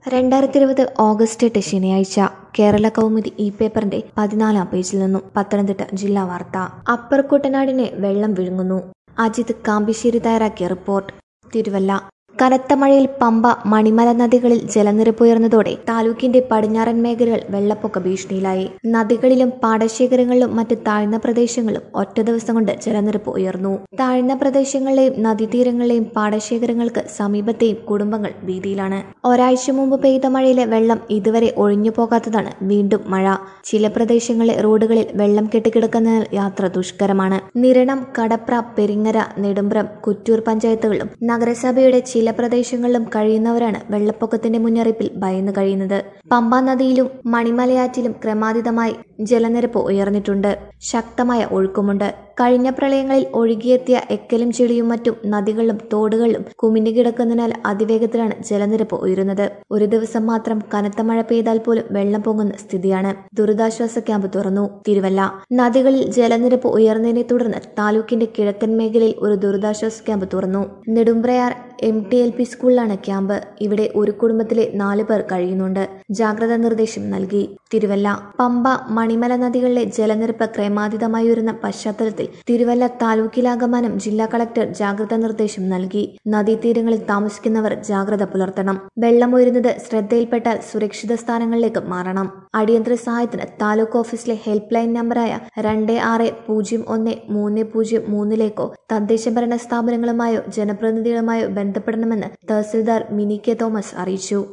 രണ്ടായിരത്തി ഇരുപത് ഓഗസ്റ്റ് എട്ട് ശനിയാഴ്ച കേരള കൗമുദി ഈ പേപ്പറിന്റെ പതിനാലാം പേജിൽ നിന്നും പത്തനംതിട്ട ജില്ലാ വാർത്ത അപ്പർ കുട്ടനാടിനെ വെള്ളം വിഴുങ്ങുന്നു അജിത് കാമ്പിശ്ശേരി തയ്യാറാക്കിയ റിപ്പോർട്ട് തിരുവല്ല കനത്ത മഴയിൽ പമ്പ മണിമല നദികളിൽ ജലനിരപ്പ് ഉയർന്നതോടെ താലൂക്കിന്റെ പടിഞ്ഞാറൻ മേഖലകൾ വെള്ളപ്പൊക്ക ഭീഷണിയിലായി നദികളിലും പാടശേഖരങ്ങളിലും മറ്റ് താഴ്ന്ന പ്രദേശങ്ങളിലും ഒറ്റ ദിവസം കൊണ്ട് ജലനിരപ്പ് ഉയർന്നു താഴ്ന്ന പ്രദേശങ്ങളിലെയും നദീതീരങ്ങളിലെയും പാടശേഖരങ്ങൾക്ക് സമീപത്തെയും കുടുംബങ്ങൾ ഭീതിയിലാണ് ഒരാഴ്ച മുമ്പ് പെയ്ത മഴയിലെ വെള്ളം ഇതുവരെ ഒഴിഞ്ഞു പോകാത്തതാണ് വീണ്ടും മഴ ചില പ്രദേശങ്ങളിലെ റോഡുകളിൽ വെള്ളം കെട്ടിക്കിടക്കുന്നതിനാൽ യാത്ര ദുഷ്കരമാണ് നിരണം കടപ്ര പെരിങ്ങര നെടുമ്പ്രം കുറ്റൂർ പഞ്ചായത്തുകളിലും നഗരസഭയുടെ ചില പ്രദേശങ്ങളിലും കഴിയുന്നവരാണ് വെള്ളപ്പൊക്കത്തിന്റെ മുന്നറിയിപ്പിൽ ഭയന്നു കഴിയുന്നത് പമ്പാ നദിയിലും മണിമലയാറ്റിലും ക്രമാതീതമായി ജലനിരപ്പ് ഉയർന്നിട്ടുണ്ട് ശക്തമായ ഒഴുക്കുമുണ്ട് കഴിഞ്ഞ പ്രളയങ്ങളിൽ ഒഴുകിയെത്തിയ എക്കലും ചെളിയും മറ്റും നദികളിലും തോടുകളിലും കുമിഞ്ഞു കിടക്കുന്നതിനാൽ അതിവേഗത്തിലാണ് ജലനിരപ്പ് ഉയരുന്നത് ഒരു ദിവസം മാത്രം കനത്ത മഴ പെയ്താൽ പോലും വെള്ളം പൊങ്ങുന്ന സ്ഥിതിയാണ് ദുരിതാശ്വാസ ക്യാമ്പ് തുറന്നു തിരുവല്ല നദികളിൽ ജലനിരപ്പ് ഉയർന്നതിനെ തുടർന്ന് താലൂക്കിന്റെ കിഴക്കൻ മേഖലയിൽ ഒരു ദുരിതാശ്വാസ ക്യാമ്പ് തുറന്നു Nedumprayar M T L P സ്കൂളിലാണ് ക്യാമ്പ് ഇവിടെ ഒരു കുടുംബത്തിലെ നാല് പേർ കഴിയുന്നുണ്ട് ജാഗ്രതാ നിർദ്ദേശം നൽകി തിരുവല്ല പമ്പ മണിമല നദികളിലെ ജലനിരപ്പ് ക്രമാതീതമായി ഉയരുന്ന പശ്ചാത്തലത്തിൽ തിരുവല്ല താലൂക്കിലാകമാനം ജില്ലാ കളക്ടർ ജാഗ്രതാ നിർദ്ദേശം നൽകി നദീതീരങ്ങളിൽ താമസിക്കുന്നവർ ജാഗ്രത പുലർത്തണം വെള്ളം ഉയരുന്നത് ശ്രദ്ധയിൽപ്പെട്ടാൽ സുരക്ഷിത സ്ഥാനങ്ങളിലേക്ക് മാറണം അടിയന്തര സഹായത്തിന് താലൂക്ക് ഓഫീസിലെ ഹെൽപ്പ് ലൈൻ നമ്പറായ രണ്ട് ആറ് പൂജ്യം ഒന്ന് മൂന്ന് പൂജ്യം മൂന്നിലേക്കോ തദ്ദേശ ഭരണ സ്ഥാപനങ്ങളുമായോ ജനപ്രതിനിധികളുമായോ ബന്ധപ്പെടണമെന്ന് തഹസിൽദാർ മിനി കെ തോമസ് അറിയിച്ചു